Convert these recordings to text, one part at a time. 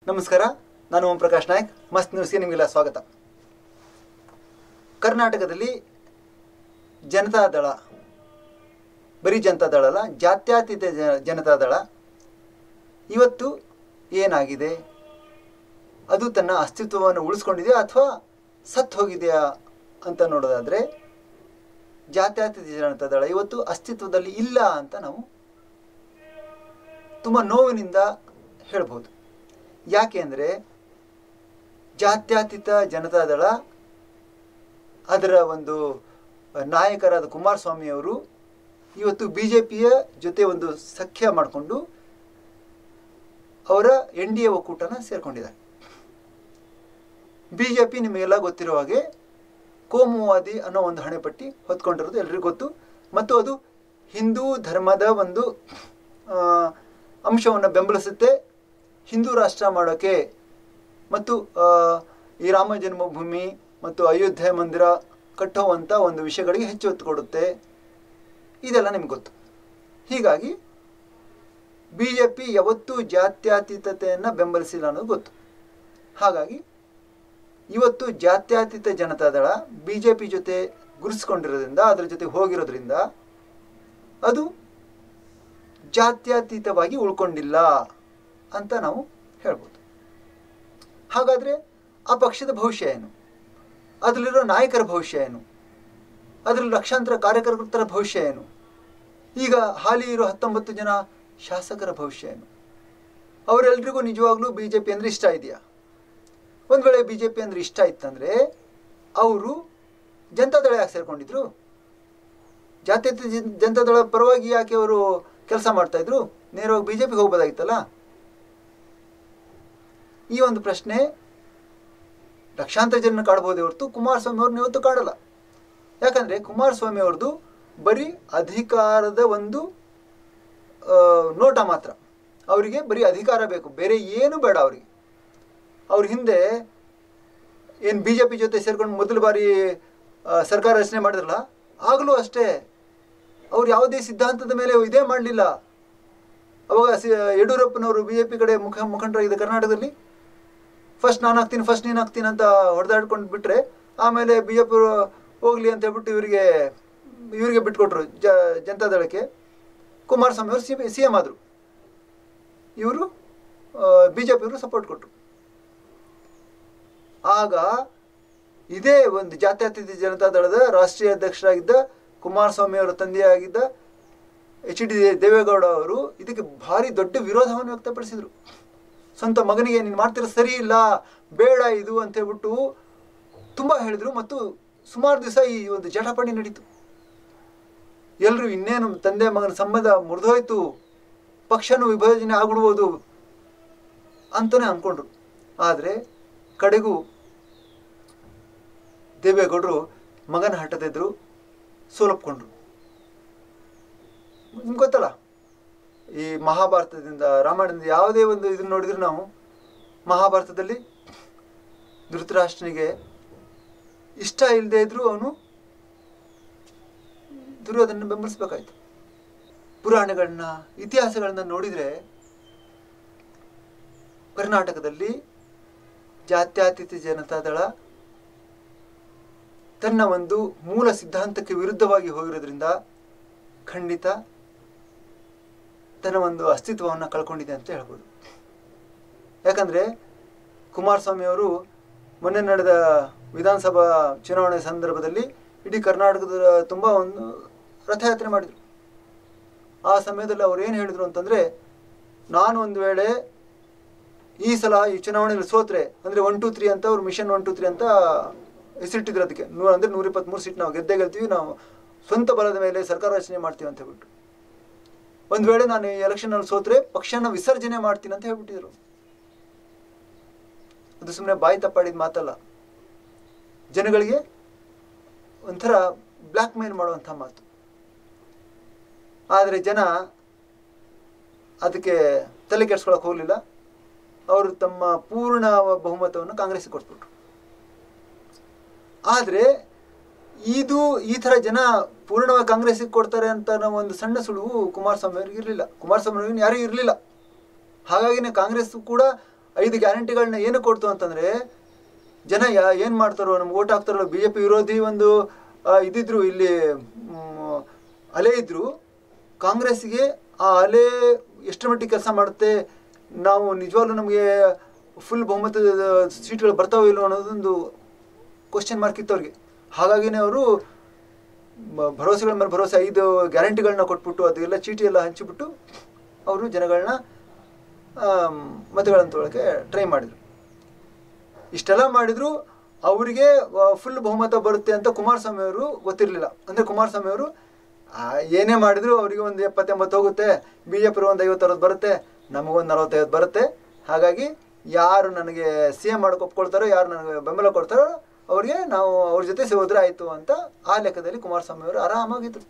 ನಮಸ್ಕಾರ ನಾನು ಓಂ ಪ್ರಕಾಶ್ ನಾಯಕ್ ಮಸ್ತ್ ನ್ಯೂಸ್ಗೆ ನಿಮಗೆಲ್ಲ ಸ್ವಾಗತ ಕರ್ನಾಟಕದಲ್ಲಿ ಜನತಾದಳ ಬರೀ ಜನತಾದಳ ಅಲ್ಲ ಜಾತ್ಯತೀತ ಜ- ಜನತಾದಳ ಇವತ್ತು ಏನಾಗಿದೆ ಅದು ತನ್ನ ಅಸ್ತಿತ್ವವನ್ನು ಉಳಿಸ್ಕೊಂಡಿದೆಯಾ ಅಥವಾ ಸತ್ತು ಹೋಗಿದೆಯಾ ಅಂತ ನೋಡೋದಾದರೆ ಜಾತ್ಯತೀತ ಜನತಾದಳ ಇವತ್ತು ಅಸ್ತಿತ್ವದಲ್ಲಿ ಇಲ್ಲ ಅಂತ ನಾವು ತುಂಬ ನೋವಿನಿಂದ ಹೇಳ್ಬೋದು ಯಾಕೆ ಅಂದರೆ ಜಾತ್ಯತೀತ ಜನತಾದಳ ಅದರ ಒಂದು ನಾಯಕರಾದ ಕುಮಾರಸ್ವಾಮಿ ಅವರು ಇವತ್ತು ಬಿ ಜೆ ಪಿಯ ಜೊತೆ ಒಂದು ಸಖ್ಯ ಮಾಡಿಕೊಂಡು ಅವರ ಎನ್ ಡಿ ಎ ಒಕ್ಕೂಟನ ಸೇರ್ಕೊಂಡಿದ್ದಾರೆ ಬಿ ಜೆ ಪಿ ನಿಮಗೆಲ್ಲ ಗೊತ್ತಿರೋ ಹಾಗೆ ಕೋಮುವಾದಿ ಅನ್ನೋ ಒಂದು ಹಣೆಪಟ್ಟಿ ಹೊತ್ಕೊಂಡಿರೋದು ಎಲ್ರಿಗೂ ಗೊತ್ತು ಮತ್ತು ಅದು ಹಿಂದೂ ಧರ್ಮದ ಒಂದು ಅಂಶವನ್ನು ಬೆಂಬಲಿಸುತ್ತೆ ಹಿಂದೂ ರಾಷ್ಟ್ರ ಮಾಡೋಕ್ಕೆ ಮತ್ತು ಆ, ಈ ರಾಮ ಜನ್ಮಭೂಮಿ ಮತ್ತು ಅಯೋಧ್ಯೆ ಮಂದಿರ ಕಟ್ಟುವಂಥ ಒಂದು ವಿಷಯಗಳಿಗೆ ಹೆಚ್ಚು ಒತ್ತು ಕೊಡುತ್ತೆ ಇದೆಲ್ಲ ನಿಮ್ಗೆ ಗೊತ್ತು ಹೀಗಾಗಿ ಬಿ ಜೆ ಪಿ ಯಾವತ್ತೂ ಜಾತ್ಯತೀತತೆಯನ್ನು ಬೆಂಬಲಿಸಿಲ್ಲ ಅನ್ನೋದು ಗೊತ್ತು ಹಾಗಾಗಿ ಇವತ್ತು ಜಾತ್ಯತೀತ ಜನತಾದಳ ಬಿ ಜೆ ಪಿ ಜೊತೆ ಗುರುಸ್ಕೊಂಡಿರೋದ್ರಿಂದ ಅದರ ಜೊತೆ ಹೋಗಿರೋದ್ರಿಂದ ಅದು ಜಾತ್ಯತೀತವಾಗಿ ಉಳ್ಕೊಂಡಿಲ್ಲ ಅಂತ ನಾವು ಹೇಳ್ಬೋದು ಹಾಗಾದರೆ ಆ ಪಕ್ಷದ ಭವಿಷ್ಯ ಏನು ಅದರಲ್ಲಿರೋ ನಾಯಕರ ಭವಿಷ್ಯ ಏನು ಅದರಲ್ಲಿ ಲಕ್ಷಾಂತರ ಕಾರ್ಯಕರ್ತರ ಭವಿಷ್ಯ ಏನು ಈಗ ಹಾಲಿ ಇರೋ ಹತ್ತೊಂಬತ್ತು ಜನ ಶಾಸಕರ ಭವಿಷ್ಯ ಏನು ಅವರೆಲ್ರಿಗೂ ನಿಜವಾಗ್ಲೂ ಬಿ ಜೆ ಪಿ ಅಂದರೆ ಇಷ್ಟ ಇದೆಯಾ ಒಂದು ವೇಳೆ ಬಿ ಜೆ ಪಿ ಅಂದರೆ ಇಷ್ಟ ಇತ್ತಂದರೆ ಅವರು ಜನತಾದಳ ಯಾಕೆ ಸೇರ್ಕೊಂಡಿದ್ರು ಜಾತ್ಯತೀತ ಜನ್- ಜನತಾದಳ ಪರವಾಗಿ ಯಾಕೆ ಅವರು ಕೆಲಸ ಮಾಡ್ತಾಯಿದ್ರು ನೇರವಾಗಿ ಬಿ ಜೆ ಪಿಗೆ ಹೋಗ್ಬೋದಾಗಿತ್ತಲ್ಲ ಈ ಒಂದು ಪ್ರಶ್ನೆ ಲಕ್ಷಾಂತರ ಜನ ಕಾಡ್ಬೋದೇ ಹೊರತು ಕುಮಾರಸ್ವಾಮಿ ಅವ್ರನ್ನ ಇವತ್ತು ಕಾಡಲ್ಲ ಯಾಕಂದರೆ ಕುಮಾರಸ್ವಾಮಿ ಅವ್ರದ್ದು ಬರೀ ಅಧಿಕಾರದ ಒಂದು ಆ, ನೋಟ ಮಾತ್ರ ಅವರಿಗೆ ಬರೀ ಅಧಿಕಾರ ಬೇಕು ಬೇರೆ ಏನು ಬೇಡ ಅವರಿಗೆ ಅವ್ರ ಹಿಂದೆ ಏನು ಬಿ ಜೆ ಪಿ ಜೊತೆ ಸೇರ್ಕೊಂಡು ಮೊದಲ ಬಾರಿ ಆ, ಸರ್ಕಾರ ರಚನೆ ಮಾಡಿದ್ರಲ್ಲ ಆಗಲೂ ಅಷ್ಟೇ ಅವ್ರು ಯಾವುದೇ ಸಿದ್ಧಾಂತದ ಮೇಲೆ ಇದೇ ಮಾಡಲಿಲ್ಲ ಅವಾಗ ಸಿ ಯಡಿಯೂರಪ್ಪನವರು ಬಿ ಜೆ ಪಿ ಕಡೆ ಮುಖ ಮುಖಂಡರಾಗಿದ್ದ ಕರ್ನಾಟಕದಲ್ಲಿ ಫಸ್ಟ್ ನಾನು ಹಾಕ್ತೀನಿ ಫಸ್ಟ್ ನೀನು ಹಾಕ್ತೀನಿ ಅಂತ ಹೊಡೆದಾಡ್ಕೊಂಡು ಬಿಟ್ಟರೆ ಆಮೇಲೆ ಬಿ ಜೆ ಪಿ ಹೋಗಲಿ ಅಂತ ಹೇಳ್ಬಿಟ್ಟು ಇವರಿಗೆ ಇವರಿಗೆ ಬಿಟ್ಕೊಟ್ರು ಜ ಜನತಾದಳಕ್ಕೆ ಕುಮಾರಸ್ವಾಮಿ ಅವರು ಸಿ ಸಿ ಎಮ್ ಆದರು ಇವರು ಬಿ ಜೆ ಪಿಯವರು ಸಪೋರ್ಟ್ ಕೊಟ್ಟರು ಆಗ ಇದೇ ಒಂದು ಜಾತ್ಯತೀತ ಜನತಾದಳದ ರಾಷ್ಟ್ರೀಯ ಅಧ್ಯಕ್ಷರಾಗಿದ್ದ ಕುಮಾರಸ್ವಾಮಿ ಅವರ ತಂದೆಯಾಗಿದ್ದ ಎಚ್ ಡಿ ದೇವೇಗೌಡ ಅವರು ಇದಕ್ಕೆ ಭಾರಿ ದೊಡ್ಡ ವಿರೋಧವನ್ನು ವ್ಯಕ್ತಪಡಿಸಿದರು ಸ್ವಂತ ಮಗನಿಗೆ ನೀನು ಮಾಡ್ತಿರೋ ಸರಿ ಇಲ್ಲ ಬೇಡ ಇದು ಅಂತ ಹೇಳ್ಬಿಟ್ಟು ತುಂಬ ಹೇಳಿದರು ಮತ್ತು ಸುಮಾರು ದಿವಸ ಈ ಒಂದು ಜಟಾಪಟಿ ನಡೀತು ಎಲ್ಲರೂ ಇನ್ನೇನು ತಂದೆ ಮಗನ ಸಂಬಂಧ ಮುರಿದೋಯ್ತು ಪಕ್ಷನೂ ವಿಭಜನೆ ಆಗ್ಬಿಡ್ಬೋದು ಅಂತಲೇ ಅಂದ್ಕೊಂಡ್ರು ಆದರೆ ಕಡೆಗೂ ದೇವೇಗೌಡರು ಮಗನ ಹಠದಿದ್ರು ಸೋಲಪ್ಕೊಂಡ್ರು ನಿಮ್ಗೆ ಗೊತ್ತಲ್ಲ ಈ ಮಹಾಭಾರತದಿಂದ ರಾಮಾಯಣದಿಂದ ಯಾವುದೇ ಒಂದು ಇದನ್ನ ನೋಡಿದ್ರೆ ನಾವು ಮಹಾಭಾರತದಲ್ಲಿ ಧೃತರಾಷ್ಟ್ರನಿಗೆ ಇಷ್ಟ ಇಲ್ಲದೆ ಇದ್ರೂ ಅವನು ದುರ್ಯೋಧನ ಬೆಂಬಲಿಸ್ಬೇಕಾಯ್ತು ಪುರಾಣಗಳನ್ನ ಇತಿಹಾಸಗಳನ್ನ ನೋಡಿದರೆ ಕರ್ನಾಟಕದಲ್ಲಿ ಜಾತ್ಯತೀತ ಜನತಾದಳ ತನ್ನ ಒಂದು ಮೂಲ ಸಿದ್ಧಾಂತಕ್ಕೆ ವಿರುದ್ಧವಾಗಿ ಹೋಗಿರೋದ್ರಿಂದ ಖಂಡಿತ ತನ್ನ ಒಂದು ಅಸ್ತಿತ್ವವನ್ನು ಕಳ್ಕೊಂಡಿದೆ ಅಂತ ಹೇಳ್ಬೋದು ಯಾಕಂದರೆ ಕುಮಾರಸ್ವಾಮಿ ಅವರು ಮೊನ್ನೆ ನಡೆದ ವಿಧಾನಸಭಾ ಚುನಾವಣೆ ಸಂದರ್ಭದಲ್ಲಿ ಇಡೀ ಕರ್ನಾಟಕದ ತುಂಬ ಒಂದು ರಥಯಾತ್ರೆ ಮಾಡಿದರು ಆ ಸಮಯದಲ್ಲಿ ಅವ್ರು ಏನು ಹೇಳಿದರು ಅಂತಂದರೆ ನಾನು ಒಂದು ವೇಳೆ ಈ ಸಲ ಈ ಚುನಾವಣೆಯಲ್ಲಿ ಸೋತ್ರೆ ಅಂದರೆ ಒನ್ ಟು ತ್ರೀ ಅಂತ ಅವ್ರು ಮಿಷನ್ ಒನ್ ಟು ತ್ರೀ ಅಂತ ಹೆಸರಿಟ್ಟಿದ್ರು ಅದಕ್ಕೆ ನೂರ ಅಂದರೆ ನೂರ ಇಪ್ಪತ್ತ್ಮೂರು ಸೀಟ್ ನಾವು ಗೆದ್ದೇ ಗೆಲ್ತೀವಿ ನಾವು ಸ್ವಂತ ಬಲದ ಮೇಲೆ ಸರ್ಕಾರ ರಚನೆ ಮಾಡ್ತೀವಿ ಅಂತ ಹೇಳ್ಬಿಟ್ಟು ಒಂದು ವೇಳೆ ನಾನು ಈ ಎಲೆಕ್ಷನಲ್ಲಿ ಸೋತ್ರೆ ಪಕ್ಷನ ವಿಸರ್ಜನೆ ಮಾಡ್ತೀನಿ ಅಂತ ಹೇಳ್ಬಿಟ್ಟಿದ್ರು ಅದು ಸುಮ್ಮನೆ ಬಾಯಿ ತಪ್ಪಾಡಿದ ಮಾತಲ್ಲ ಜನಗಳಿಗೆ ಒಂಥರ ಬ್ಲ್ಯಾಕ್ ಮೇಲ್ ಮಾಡುವಂಥ ಮಾತು ಆದರೆ ಜನ ಅದಕ್ಕೆ ತಲೆ ಕೆಡ್ಸ್ಕೊಳಕ್ಕೆ ಹೋಗಲಿಲ್ಲ ಅವರು ತಮ್ಮ ಪೂರ್ಣ ಬಹುಮತವನ್ನು ಕಾಂಗ್ರೆಸ್ಗೆ ಕೊಟ್ಬಿಟ್ರು ಆದರೆ ಇದು ಈ ಥರ ಜನ ಪೂರ್ಣವಾಗಿ ಕಾಂಗ್ರೆಸ್ಸಿಗೆ ಕೊಡ್ತಾರೆ ಅಂತ ನಾವು ಒಂದು ಸಣ್ಣ ಸುಳುವು ಕುಮಾರಸ್ವಾಮಿ ಅವ್ರಿಗೆ ಇರಲಿಲ್ಲ ಕುಮಾರಸ್ವಾಮಿ ಅವ್ರಿಗೆ ಯಾರೂ ಇರಲಿಲ್ಲ ಹಾಗಾಗಿನೇ ಕಾಂಗ್ರೆಸ್ ಕೂಡ ಐದು ಗ್ಯಾರಂಟಿಗಳನ್ನ ಏನು ಕೊಡ್ತು ಅಂತಂದರೆ ಜನ ಯಾ ಏನು ಮಾಡ್ತಾರೋ ನಮ್ಗೆ ಓಟ್ ಹಾಕ್ತಾರೋ ಬಿ ಜೆ ಪಿ ವಿರೋಧಿ ಒಂದು ಆ, ಇದಿದ್ರು ಇಲ್ಲಿ ಮ್, ಅಲೆ ಇದ್ರು ಕಾಂಗ್ರೆಸ್ಗೆ ಆ ಅಲೆ ಎಷ್ಟರ ಮಟ್ಟಿಗೆ ಕೆಲಸ ಮಾಡುತ್ತೆ ನಾವು ನಿಜವಾಗ್ಲೂ ನಮಗೆ ಫುಲ್ ಬಹುಮತದ ಸೀಟ್ಗಳು ಬರ್ತಾವೋ ಇಲ್ಲೋ ಅನ್ನೋದೊಂದು ಕ್ವಶನ್ ಮಾರ್ಕ್ ಇತ್ತು ಅವ್ರಿಗೆ ಹಾಗಾಗಿನೇ ಅವರು ಮ- ಭರವಸೆಗಳ ಮೇಲೆ ಭರವಸೆ ಐದು ಗ್ಯಾರಂಟಿಗಳನ್ನ ಕೊಟ್ಬಿಟ್ಟು ಅದೆಲ್ಲ ಚೀಟಿ ಎಲ್ಲ ಹಂಚಿಬಿಟ್ಟು ಅವರು ಜನಗಳನ್ನ ಮತಗಳನ್ನು ತೊಗೊಳಕ್ಕೆ ಟ್ರೈ ಮಾಡಿದರು ಇಷ್ಟೆಲ್ಲ ಮಾಡಿದ್ರು ಅವರಿಗೆ ಫುಲ್ ಬಹುಮತ ಬರುತ್ತೆ ಅಂತ ಕುಮಾರಸ್ವಾಮಿ ಅವರು ಗೊತ್ತಿರಲಿಲ್ಲ ಅಂದರೆ ಕುಮಾರಸ್ವಾಮಿ ಅವರು ಆ, ಏನೇ ಮಾಡಿದ್ರು ಅವರಿಗೆ ಒಂದು ಎಪ್ಪತ್ತೆಂಬತ್ತು ಹೋಗುತ್ತೆ ಬಿ ಜೆ ಪಿ ಒಂದು ಐವತ್ತು ಅರವತ್ತು ಬರುತ್ತೆ ನಮಗೊಂದು ನಲವತ್ತೈವತ್ತು ಬರುತ್ತೆ ಹಾಗಾಗಿ ಯಾರು ನನಗೆ ಸಿ ಎಂ ಮಾಡೋಕೆ ಒಪ್ಕೊಳ್ತಾರೋ ಯಾರು ನನಗೆ ಬೆಂಬಲ ಕೊಡ್ತಾರೋ ಅವ್ರಿಗೆ ನಾವು ಅವ್ರ ಜೊತೆ ಹೋದ್ರೆ ಆಯಿತು ಅಂತ ಆ ಲೆಕ್ಕದಲ್ಲಿ ಕುಮಾರಸ್ವಾಮಿ ಅವರು ಆರಾಮಾಗಿದ್ರು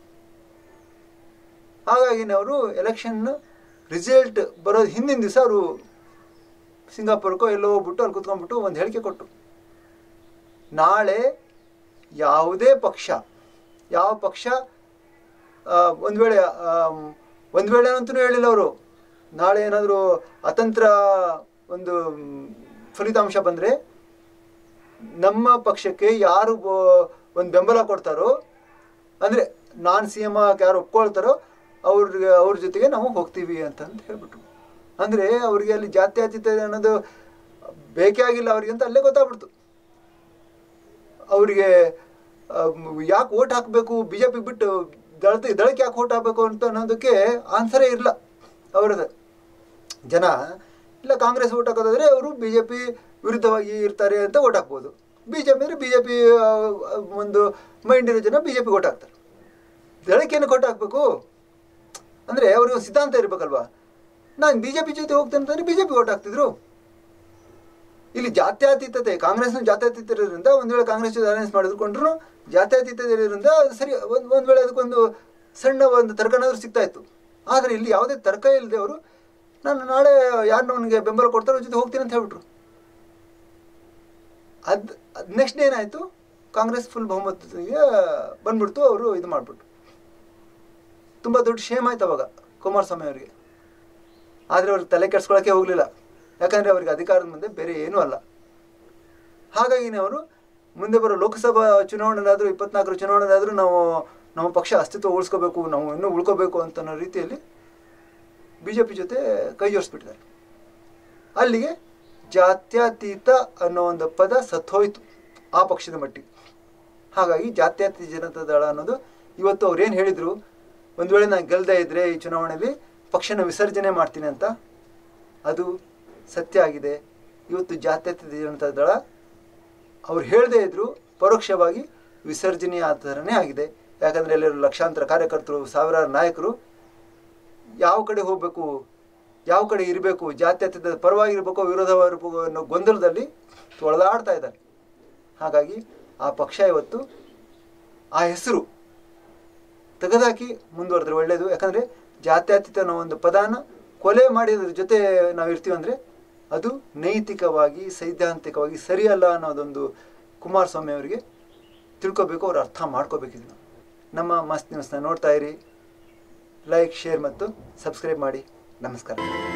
ಹಾಗಾಗಿ ಅವರು ಎಲೆಕ್ಷನ್ ರಿಸಲ್ಟ್ ಬರೋದು ಹಿಂದಿನ ದಿವಸ ಅವರು ಸಿಂಗಾಪುರಕ್ಕೋ ಎಲ್ಲೋ ಹೋಗ್ಬಿಟ್ಟು ಅಲ್ಲಿ ಕುತ್ಕೊಂಡ್ಬಿಟ್ಟು ಒಂದು ಹೇಳಿಕೆ ಕೊಟ್ಟು ನಾಳೆ ಯಾವುದೇ ಪಕ್ಷ ಯಾವ ಪಕ್ಷ ಒಂದು ವೇಳೆ ಒಂದು ವೇಳೆ ಅಂತೂ ಹೇಳಿಲ್ಲ ಅವರು ನಾಳೆ ಏನಾದರೂ ಅತಂತ್ರ ಒಂದು ಮ್, ಫಲಿತಾಂಶ ಬಂದರೆ ನಮ್ಮ ಪಕ್ಷಕ್ಕೆ ಯಾರು ಒಂದು ಬೆಂಬಲ ಕೊಡ್ತಾರೋ ಅಂದರೆ ನಾನು ಸಿ ಎಮ್ ಯಾರು ಒಪ್ಕೊಳ್ತಾರೋ ಅವ್ರಿಗೆ ಅವ್ರ ಜೊತೆಗೆ ನಾವು ಹೋಗ್ತೀವಿ ಅಂತಂದು ಹೇಳ್ಬಿಟ್ರು ಅಂದರೆ ಅವರಿಗೆ ಅಲ್ಲಿ ಜಾತ್ಯತೀತ ಅನ್ನೋದು ಬೇಕೇ ಆಗಿಲ್ಲ ಅವರಿಗೆ ಅಂತ ಅಲ್ಲೇ ಗೊತ್ತಾಗ್ಬಿಡ್ತು ಅವರಿಗೆ ಯಾಕೆ ಓಟ್ ಹಾಕಬೇಕು ಬಿ ಜೆ ಪಿ ಬಿಟ್ಟು ದಳದ ದಳಕ್ಕೆ ಯಾಕೆ ಓಟ್ ಹಾಕಬೇಕು ಅಂತ ಅನ್ನೋದಕ್ಕೆ ಆನ್ಸರೇ ಇರಲ್ಲ ಅವರದ್ದು ಜನ ಇಲ್ಲ ಕಾಂಗ್ರೆಸ್ ಓಟ್ ಹಾಕೋದಾದ್ರೆ ಅವರು ಬಿ ಜೆ ಪಿ ವಿರುದ್ಧವಾಗಿ ಇರ್ತಾರೆ ಅಂತ ಓಟ್ ಹಾಕ್ಬೋದು ಬಿ ಜೆ ಪಿ ಅಂದರೆ ಬಿ ಜೆ ಪಿ ಒಂದು ಮೈಂಡ್ ಇರೋ ಜನ ಬಿ ಜೆ ಪಿ ಓಟ್ ಹಾಕ್ತಾರೆ ದಳಕ್ಕೇನು ಓಟ್ ಹಾಕಬೇಕು ಅಂದರೆ ಅವ್ರಿಗೆ ಒಂದು ಸಿದ್ಧಾಂತ ಇರಬೇಕಲ್ವಾ ನಾನು ಬಿ ಜೆ ಪಿ ಜೊತೆ ಹೋಗ್ತೇನೆ ಅಂತಂದರೆ ಬಿ ಜೆ ಪಿ ಓಟ್ ಹಾಕ್ತಿದ್ರು ಇಲ್ಲಿ ಜಾತ್ಯತೀತತೆ ಕಾಂಗ್ರೆಸ್ನ ಜಾತ್ಯತೀತ ಇರೋದ್ರಿಂದ ಒಂದು ವೇಳೆ ಕಾಂಗ್ರೆಸ್ ಜೊತೆ ಅಲಯನ್ಸ್ ಮಾಡಿದ್ಕೊಂಡ್ರು ಜಾತ್ಯತೀತ ಇರೋದ್ರಿಂದ ಅದು ಸರಿ ಒಂದು ಒಂದು ವೇಳೆ ಅದಕ್ಕೊಂದು ಸಣ್ಣ ಒಂದು ತರ್ಕನಾದ್ರೂ ಸಿಗ್ತಾ ಇತ್ತು ಆದರೆ ಇಲ್ಲಿ ಯಾವುದೇ ತರ್ಕ ಇಲ್ಲದೆ ಅವರು ನಾನು ನಾಳೆ ಯಾರನ್ನ ಅವನಿಗೆ ಬೆಂಬಲ ಕೊಡ್ತಾರೋ ಅವ್ರ ಜೊತೆ ಹೋಗ್ತೀನಿ ಅಂತ ಹೇಳ್ಬಿಟ್ರು ಅದು ಅದು ನೆಕ್ಸ್ಟ್ ಏನಾಯಿತು ಕಾಂಗ್ರೆಸ್ ಫುಲ್ ಬಹುಮತಕ್ಕೆ ಬಂದ್ಬಿಡ್ತು ಅವರು ಇದು ಮಾಡಿಬಿಟ್ರು ತುಂಬ ದೊಡ್ಡ ಶೇಮ್ ಆಯ್ತು ಅವಾಗ ಕುಮಾರಸ್ವಾಮಿ ಅವರಿಗೆ ಆದರೆ ಅವ್ರಿಗೆ ತಲೆ ಕೆಡ್ಸ್ಕೊಳಕ್ಕೆ ಹೋಗಲಿಲ್ಲ ಯಾಕಂದರೆ ಅವರಿಗೆ ಅಧಿಕಾರದ ಮುಂದೆ ಬೇರೆ ಏನೂ ಅಲ್ಲ ಹಾಗಾಗಿನೇ ಅವರು ಮುಂದೆ ಬರೋ ಲೋಕಸಭಾ ಚುನಾವಣೆಲಾದರೂ ಇಪ್ಪತ್ನಾಲ್ಕರ ಚುನಾವಣೆಲಾದರೂ ನಾವು ನಮ್ಮ ಪಕ್ಷ ಅಸ್ತಿತ್ವ ಉಳಿಸ್ಕೋಬೇಕು ನಾವು ಇನ್ನೂ ಉಳ್ಕೋಬೇಕು ಅಂತ ಅನ್ನೋ ರೀತಿಯಲ್ಲಿ ಬಿ ಜೆ ಪಿ ಜೊತೆ ಕೈ ಜೋಡಿಸ್ಬಿಟ್ಟಿದ್ದಾರೆ ಅಲ್ಲಿಗೆ ಜಾತ್ಯತೀತ ಅನ್ನೋ ಒಂದು ಪದ ಸತ್ತೋಯ್ತು ಆ ಪಕ್ಷದ ಮಟ್ಟಿಗೆ ಹಾಗಾಗಿ ಜಾತ್ಯತೀತ ಜನತಾ ದಳ ಅನ್ನೋದು ಇವತ್ತು ಅವ್ರು ಏನು ಹೇಳಿದರು ಒಂದು ವೇಳೆ ನಾನು ಗೆಲ್ಲದೇ ಇದ್ದರೆ ಈ ಚುನಾವಣೆಯಲ್ಲಿ ಪಕ್ಷನ ವಿಸರ್ಜನೆ ಮಾಡ್ತೀನಿ ಅಂತ ಅದು ಸತ್ಯ ಆಗಿದೆ ಇವತ್ತು ಜಾತ್ಯತೀತ ಜನತಾ ದಳ ಅವ್ರು ಹೇಳದೇ ಇದ್ದರೂ ಪರೋಕ್ಷವಾಗಿ ವಿಸರ್ಜನೆ ಆ ಥರನೇ ಆಗಿದೆ ಯಾಕಂದರೆ ಎಲ್ಲರೂ ಲಕ್ಷಾಂತರ ಕಾರ್ಯಕರ್ತರು ಸಾವಿರಾರು ನಾಯಕರು ಯಾವ ಕಡೆ ಹೋಗಬೇಕು ಯಾವ ಕಡೆ ಇರಬೇಕು ಜಾತ್ಯತೀತ ಪರವಾಗಿರ್ಬೇಕೋ ವಿರೋಧವಾಗಿರ್ಬೇಕು ಅನ್ನೋ ಗೊಂದಲದಲ್ಲಿ ತೊಳೆದಾಡ್ತಾ ಇದ್ದಾರೆ ಹಾಗಾಗಿ ಆ ಪಕ್ಷ ಇವತ್ತು ಆ ಹೆಸರು ತೆಗೆದಾಕಿ ಮುಂದುವರೆದ್ರೆ ಒಳ್ಳೆಯದು ಯಾಕಂದರೆ ಜಾತ್ಯತೀತ ಅನ್ನೋ ಒಂದು ಪದಾನ ಕೊಲೆ ಮಾಡಿದ್ರ ಜೊತೆ ನಾವು ಇರ್ತೀವಿ ಅಂದರೆ ಅದು ನೈತಿಕವಾಗಿ ಸೈದ್ಧಾಂತಿಕವಾಗಿ ಸರಿಯಲ್ಲ ಅನ್ನೋದೊಂದು ಕುಮಾರಸ್ವಾಮಿ ಅವರಿಗೆ ತಿಳ್ಕೊಬೇಕು ಅವ್ರು ಅರ್ಥ ಮಾಡ್ಕೋಬೇಕಿದ್ರು ನಮ್ಮ ಮಸ್ತ್ ನ್ಯೂಸ್ನ ನೋಡ್ತಾ ಇರಿ ಲೈಕ್ ಶೇರ್ ಮತ್ತು ಸಬ್ಸ್ಕ್ರೈಬ್ ಮಾಡಿ ನಮಸ್ಕಾರ